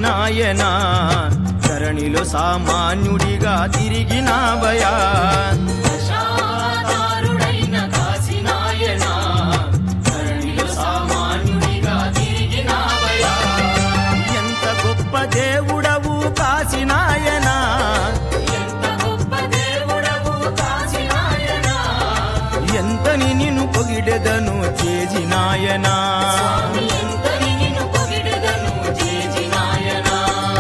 కాశీనాయనా ధరణిలో సామాన్యుడిగా తిరిగినావయా దశావతారుడైన కాశీనాయనా ధరణిలో సామాన్యుడిగా తిరిగినావయా ఎంత గొప్ప దేవుడవు కాశీనాయనా ఎంత గొప్ప దేవుడవు కాశీనాయనా ఎంతని నిన్ను పొగిడెదను చేజినాయనా స్వామి ఎంతని నిన్ను పొగిడెదను చేజినాయనా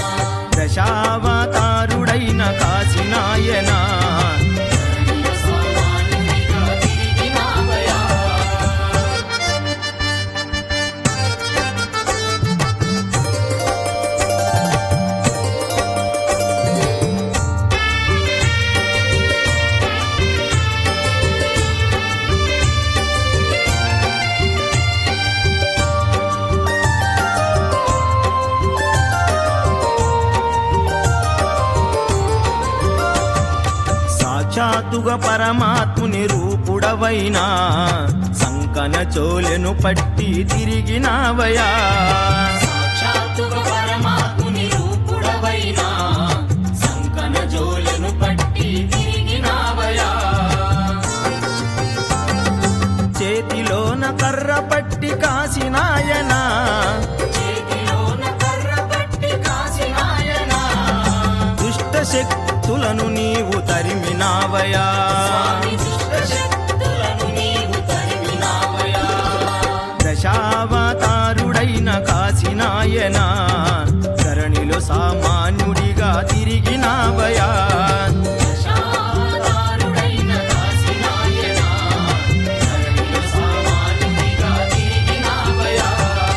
దశావతారుడైన కాశీనాయనా ధరణిలో సామాన్యుడిగా తిరిగినావయా సాక్షాత్తుగా పరమాత్ముని రూపుడవైనా సంకన చోలెను పట్టి తిరిగినావయా సాక్షాత్తుగా పరమాత్ముని రూపుడవైనా సంకన జోలను పట్టి తిరిగినావయా చేతిలోన కర్ర పట్టి కాశీనాయనా చేతిలోన కర్ర పట్టి కాశీనాయనా దుష్ట శక్తులను నీవు తరిమినావయా స్వామి దుష్ట శక్తులను నీవు తరిమినావయా దశావతారుడైన కాశీనాయనా ధరణిలో సామాన్యుడిగా తిరిగినావయా దశావతారుడైన కాశీనాయనా ధరణిలో సామాన్యుడిగా తిరిగినావయా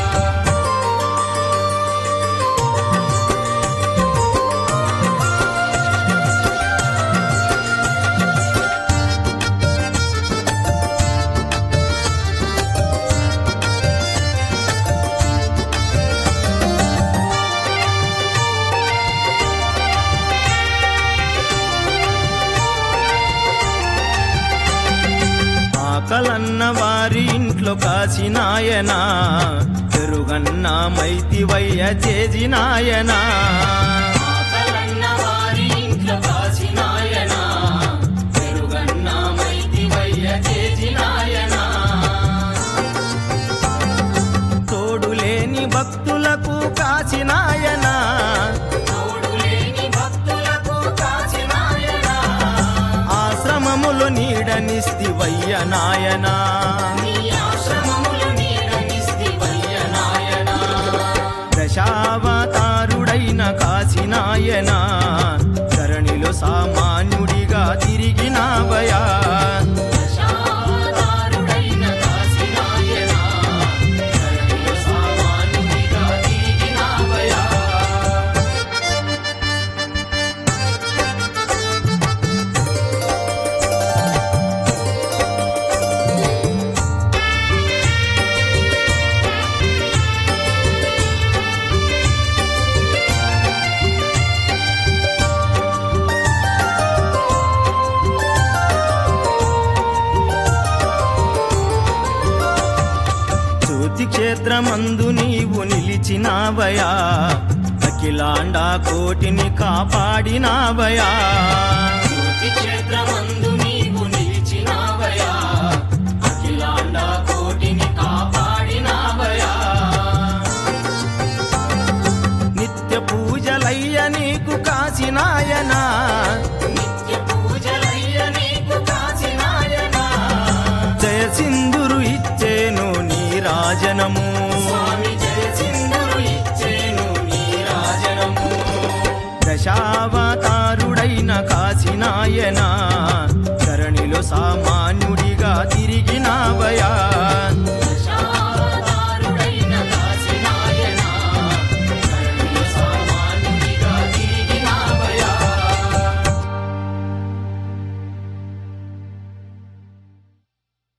ఆకలన్న వారి ఇంట్లో కాశీనాయనా పెరుగన్న మైతివయ్య చేజినాయనా ఆకలన్న వారి ఇంట్లో కాశీనాయనా పెరుగన్న మైతివయ్య చేజినాయనా తోడులేని భక్తులకు కాశీనాయనా తోడులేని భక్తులకు కాశీనాయనా ఆశ్రమములు నీడనిస్తివయ్య నాయనా నీ ఆశ్రమములు నీడనిస్తివయ్య నాయనా దశావతారుడైన కాశీనాయనా ధరణిలో సామాన్యుడిగా తిరిగినావయా దశావతారుడైన కాశీనాయనా ధరణిలో సామాన్యుడిగా తిరిగినావయా జ్యోతి క్షేత్రమందు నీవు నిలిచినావయా అఖిలాండ కోటిని కాపాడినావయా జ్యోతి క్షేత్రమందు నీవు నిలిచినావయా అఖిలాండ కోటిని కాపాడినావయా నిత్య పూజలయ్య నీకు కాశీనాయనా నిత్య పూజలయ్య నీకు కాశీనాయనా జయ సింధురు ఇచ్చేను నీ రాజనము స్వామి జయ సింధురు ఇచ్చేను నీ రాజనము దశావతారుడైన కాశీనాయనా ధరణిలో సామాన్యుడిగా తిరిగినావయా